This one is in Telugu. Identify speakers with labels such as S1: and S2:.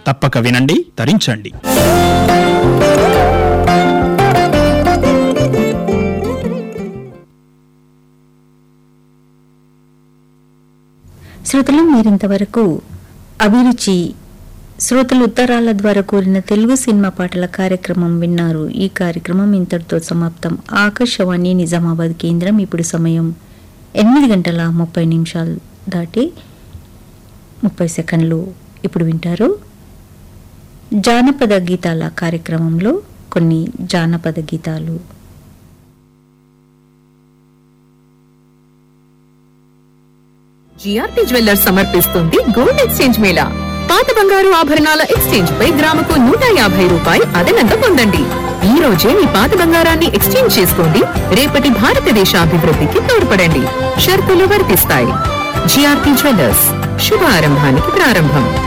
S1: తప్పక వినండి తరించండి
S2: శ్రోతలు మీరింతవరకు అభిరుచి శ్రోతలు ఉత్తరాల ద్వారా కోరిన తెలుగు సినిమా పాటల కార్యక్రమం విన్నారు ఈ కార్యక్రమం ఇంతటితో సమాప్తం ఆకాశవాణి నిజామాబాద్ కేంద్రం ఇప్పుడు సమయం ఎనిమిది గంటల ముప్పై నిమిషాలు దాటి ముప్పై సెకండ్లు ఇప్పుడు వింటారు జానపద గీతాల కార్యక్రమంలో కొన్ని జానపద గీతాలు
S3: జిఆర్పి జ్యువెల్లర్స్ సమర్పిస్తుంది గోల్డ్ ఎక్స్చేంజ్ మేళా పాత బంగారు ఆభరణాల ఎక్స్చేంజ్ పై గ్రాముకు నూట యాభై రూపాయి అదనంగా పొందండి ఈ రోజే మీ పాత బంగారాన్ని ఎక్స్చేంజ్ చేసుకోండి రేపటి భారతదేశ అభివృద్ధికి తోడ్పడండి షరతులు వర్తిస్తాయి జిఆర్పి జ్యువెల్లర్స్ శుభ ఆరంభానికి ప్రారంభం